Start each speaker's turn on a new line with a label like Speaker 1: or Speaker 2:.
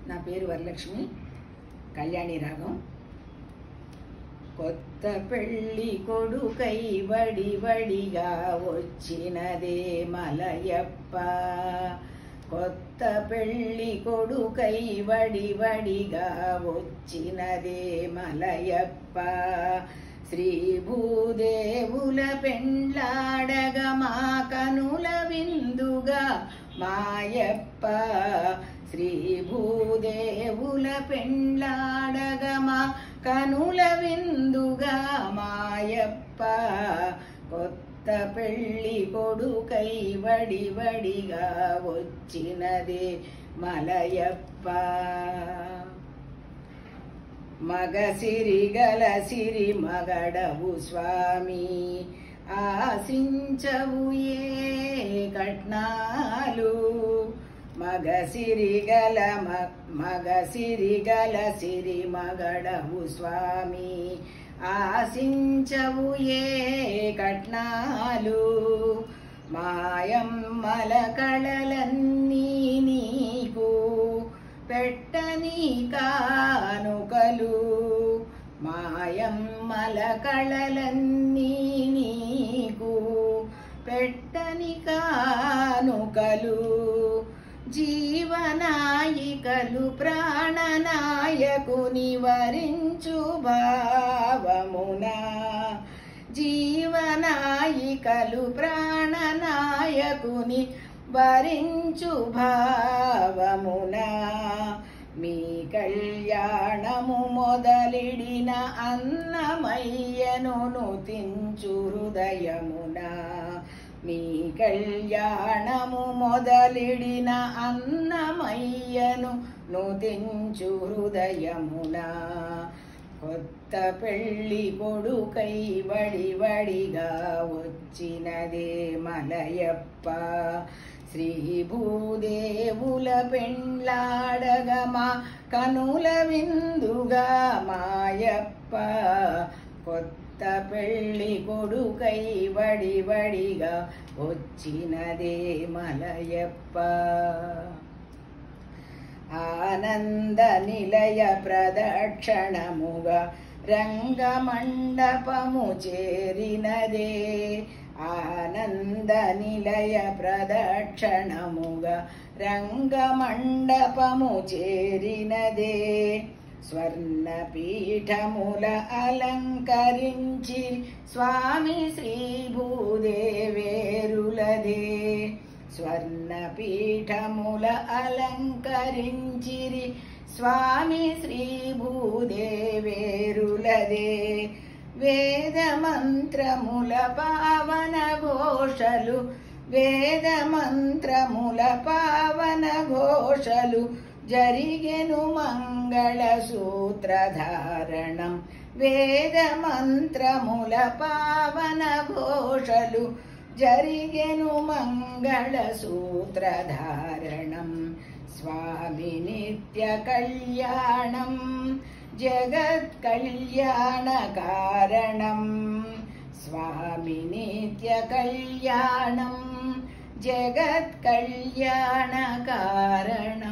Speaker 1: నా పేరు వరలక్ష్మి కళ్యాణి రాగం కొత్త పెళ్ళి కొడుకై వడి వడిగా వచ్చినదే మలయప్ప కొత్త పెళ్ళి కొడుకై వడి వడిగా వచ్చినదే మలయప్ప శ్రీ భూదేవుల పెండ్లాడగ మా కనుల విందుగా మాయప్ప శ్రీ భూదేవుల పెండ్లాడగ మా కనుల విందుగా మాయప్ప కొత్త పెళ్ళి కొడుకై వడి వడిగా వచ్చినదే మలయప్ప మగ సిరి గల సిరి మగడవు స్వామి ఆశించవు ఏ కట్నాలు మగ సిరి గల మ- మగ సిరి గల సిరి మగడవు స్వామి ఆశించవు ఏ కట్నాలు మాయమ్మల కళలన్నీ నీకు పెట్టని కానుకలు మాయమ్మల కళలన్నీ నీకు పెట్టని కానుకలు జీవనాయికలు ప్రాణనాయకుని వరించు భావమున జీవనాయికలు ప్రాణనాయకుని వరించు భావమున మీ కళ్యాణము మొదలిడిన అన్నమయ్యను నుతించు హృదయమున మీ కళ్యాణము మొదలిడిన అన్నమయ్యను నుతించు హృదయమున కొత్త పెళ్ళి కొడుకై వడి వడిగా వచ్చినదే మలయప్ప శ్రీ భూదేవుల పెండ్లాడగమా కనుల విందుగా మాయప్ప కొత్త పెళ్ళి కొడుకై వడి వడిగా వచ్చినదే మలయప్ప ఆనంద నిలయ ప్రదక్షణముగా రంగమండపము చేరినదే ఆనంద నిలయ ప్రదక్షణముగా రంగమండపము చేరినదే స్వర్ణ పీఠముల అలంకరించి స్వామి శ్రీ భూదేవేరులదే స్వర్ణ పీఠముల అలంకరించిరి స్వామి శ్రీ భూదేవేరులదే వేద మంత్రముల పావన ఘోషలు వేద మంత్రముల పావన ఘోషలు జరిగెను మంగళ సూత్రధారణం వేద మంత్రముల పావన ఘోషలు జరిగెను మంగళ సూత్రధారణం స్వామి నిత్య కళ్యాణం జగత్ కళ్యాణ కారణం స్వామి నిత్య కళ్యాణం జగత్ కళ్యాణ కారణం